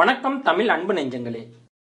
வணக்கம் தமிழ் அன்பு நெஞ்சங்களே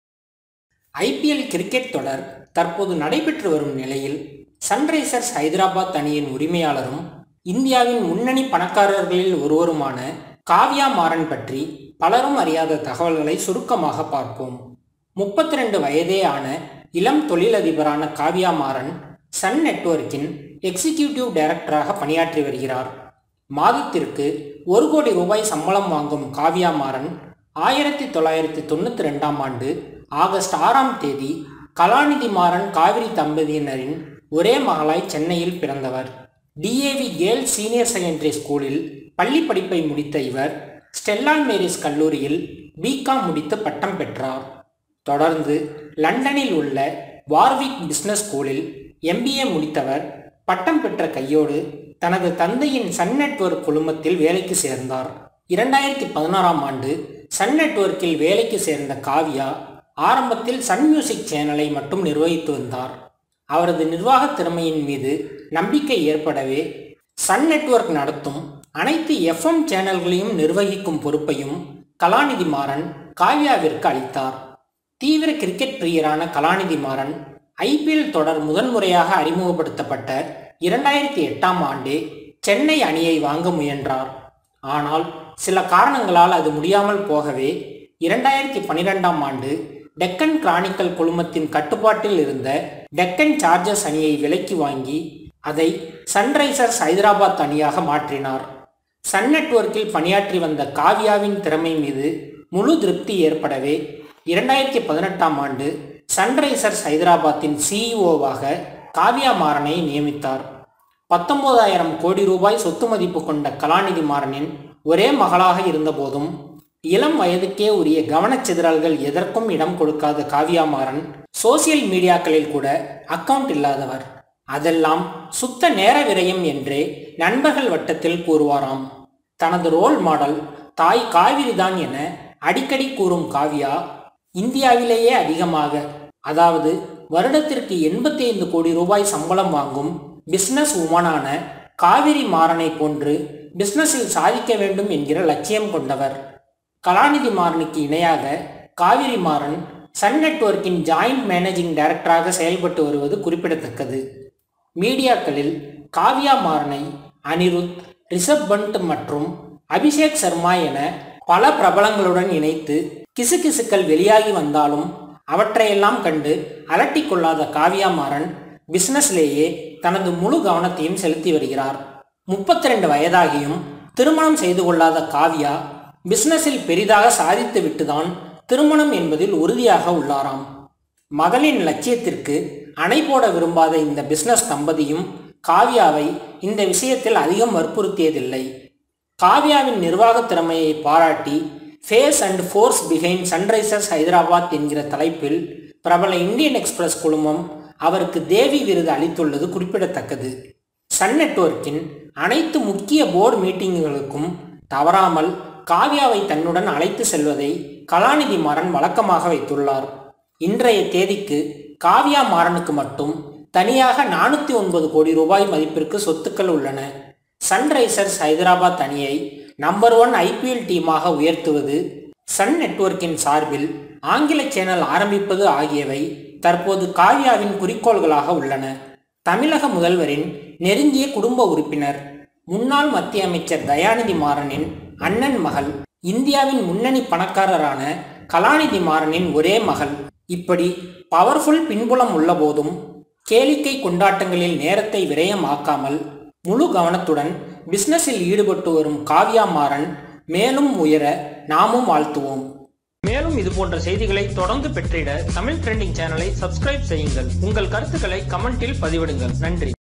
ஐபிஎல் கிரிக்கெட் தொடர் தற்போது நடைபெற்று வரும் நிலையில் சன்ரைசர்ஸ் ஹைதராபாத் அணியின் உரிமையாளரும் இந்தியாவின் முன்னணி பணக்காரர்களில் ஒருவருமான காவ்யா மாறன் பற்றி பலரும் அறியாத தகவல்களை சுருக்கமாக பார்ப்போம் முப்பத்தி ரெண்டு வயதே ஆன இளம் தொழிலதிபரான காவ்யா மாறன் சன் நெட்வொர்க்கின் எக்ஸிகியூட்டிவ் டைரக்டராக பணியாற்றி வருகிறார் மாதத்திற்கு ஒரு கோடி ரூபாய் சம்பளம் வாங்கும் காவ்யா மாறன் ஆயிரத்தி தொள்ளாயிரத்தி தொண்ணூற்றி ரெண்டாம் ஆண்டு ஆகஸ்ட் ஆறாம் தேதி கலாநிதி மாறன் காவிரி தம்பதியினரின் ஒரே மகளாய் சென்னையில் பிறந்தவர் டிஏவி கேர்ள் சீனியர் செகண்டரி ஸ்கூலில் பள்ளி படிப்பை முடித்த இவர் ஸ்டெல்லான் மேரிஸ் கல்லூரியில் பிகாம் முடித்து பட்டம் பெற்றார் தொடர்ந்து லண்டனில் உள்ள வார்விக் பிசினஸ் ஸ்கூலில் எம்பிஏ முடித்தவர் பட்டம் பெற்ற கையோடு தனது தந்தையின் சன் நெட்வொர்க் குழுமத்தில் வேலைக்கு சேர்ந்தார் இரண்டாயிரத்தி பதினாறாம் ஆண்டு சன் நெட்வொர்க்கில் வேலைக்கு சேர்ந்த காவ்யா ஆரம்பத்தில் சன் மியூசிக் சேனலை மட்டும் நிர்வகித்து வந்தார் அவரது நிர்வாக திறமையின் மீது நம்பிக்கை ஏற்படவே சன் நெட்வொர்க் நடத்தும் அனைத்து எஃப்எம் சேனல்களையும் நிர்வகிக்கும் பொறுப்பையும் கலாநிதி மாறன் காவ்யாவிற்கு அளித்தார் தீவிர கிரிக்கெட் பிரியரான கலாநிதி மாறன் ஐபிஎல் தொடர் முதன்முறையாக அறிமுகப்படுத்தப்பட்ட இரண்டாயிரத்தி எட்டாம் ஆண்டே சென்னை அணியை வாங்க முயன்றார் ஆனால் சில காரணங்களால் அது முடியாமல் போகவே இரண்டாயிரத்தி பனிரெண்டாம் ஆண்டு டெக்கன் கிரானிக்கல் குழுமத்தின் கட்டுப்பாட்டில் இருந்த டெக்கன் சார்ஜர்ஸ் அணியை விலைக்கு வாங்கி அதை சன்ரைசர்ஸ் ஹைதராபாத் அணியாக மாற்றினார் சன் நெட்வொர்க்கில் பணியாற்றி வந்த காவ்யாவின் திறமை மீது முழு திருப்தி ஏற்படவே இரண்டாயிரத்தி பதினெட்டாம் ஆண்டு சன்ரைசர்ஸ் ஹைதராபாத்தின் சிஇஓவாக காவ்யா மாறனை நியமித்தார் பத்தொன்பதாயிரம் கோடி ரூபாய் சொத்து மதிப்பு கொண்ட கலாநிதி மாறனின் ஒரே மகளாக இருந்தபோதும் இளம் வயதுக்கே உரிய கவனச்சிதறல்கள் எதற்கும் இடம் கொடுக்காத காவ்யா மாறன் சோசியல் மீடியாக்களில் கூட அக்கவுண்ட் இல்லாதவர் அதெல்லாம் சுத்த நேர விரயம் என்றே நண்பர்கள் வட்டத்தில் கூறுவாராம் தனது ரோல் மாடல் தாய் காவிரிதான் என அடிக்கடி கூறும் காவ்யா இந்தியாவிலேயே அதிகமாக அதாவது வருடத்திற்கு எண்பத்தி ஐந்து கோடி ரூபாய் சம்பளம் வாங்கும் பிஸ்னஸ் உமனான காவிரி மாறனை போன்று பிஸ்னஸில் சாதிக்க வேண்டும் என்கிற லட்சியம் கொண்டவர் கலாநிதி மாறனுக்கு இணையாக காவிரி மாறன் சன் நெட்வொர்க்கின் ஜாயிண்ட் மேனேஜிங் டைரக்டராக செயல்பட்டு வருவது குறிப்பிடத்தக்கது மீடியாக்களில் காவ்யா மாறனை அனிருத் ரிஷப் பண்ட் மற்றும் அபிஷேக் சர்மா என பல பிரபலங்களுடன் இணைத்து கிசுகிசுக்கள் வெளியாகி வந்தாலும் அவற்றையெல்லாம் கண்டு அலட்டிக் கொள்ளாத காவ்யா மாறன் பிசினஸ்லேயே தனது முழு கவனத்தையும் செலுத்தி வருகிறார் முப்பத்தி ரெண்டு வயதாகியும் திருமணம் செய்து கொள்ளாத காவ்யா பிசினஸில் பெரிதாக சாதித்து விட்டுதான் திருமணம் என்பதில் உறுதியாக உள்ளாராம் மகளின் லட்சியத்திற்கு அணை போட விரும்பாத இந்த பிசினஸ் தம்பதியும் காவ்யாவை இந்த விஷயத்தில் அதிகம் வற்புறுத்தியதில்லை காவ்யாவின் நிர்வாக திறமையை பாராட்டி face and force behind Sunrisers Hyderabad என்கிற தலைப்பில் பிரபல இந்தியன் எக்ஸ்பிரஸ் குழுமம் அவருக்கு தேவி விருது அளித்துள்ளது குறிப்பிடத்தக்கது சன் நெட்வொர்க்கின் அனைத்து முக்கிய போர்டு மீட்டிங்குகளுக்கும் தவறாமல் காவ்யாவை தன்னுடன் அழைத்து செல்வதை கலாநிதி மாறன் வழக்கமாக வைத்துள்ளார் இன்றைய தேதிக்கு காவ்யா மாறனுக்கு மட்டும் தனியாக நானூற்றி ஒன்பது கோடி ரூபாய் மதிப்பிற்கு சொத்துக்கள் உள்ளன சன்ரைசர்ஸ் ஹைதராபாத் அணியை நம்பர் ஒன் ஐபிஎல் டீமாக உயர்த்துவது சன் நெட்வொர்க்கின் சார்பில் ஆங்கில சேனல் ஆரம்பிப்பது ஆகியவை தற்போது காவ்யாவின் குறிக்கோள்களாக உள்ளன தமிழக முதல்வரின் நெருங்கிய குடும்ப உறுப்பினர் முன்னாள் மத்திய அமைச்சர் தயாநிதி மாறனின் அண்ணன் மகள் இந்தியாவின் முன்னணி பணக்காரரான கலாநிதி மாறனின் ஒரே மகள் இப்படி பவர்ஃபுல் பின்புலம் உள்ள போதும் கேளிக்கை கொண்டாட்டங்களில் நேரத்தை விரயமாக்காமல் முழு கவனத்துடன் பிசினஸில் ஈடுபட்டு வரும் காவ்யா மாறன் மேலும் உயர நாமும் வாழ்த்துவோம் மேலும் இது போன்ற செய்திகளை தொடர்ந்து பெற்றிட தமிழ் ட்ரெண்டிங் சேனலை சப்ஸ்கிரைப் செய்யுங்கள் உங்கள் கருத்துக்களை கமெண்டில் பதிவிடுங்கள் நன்றி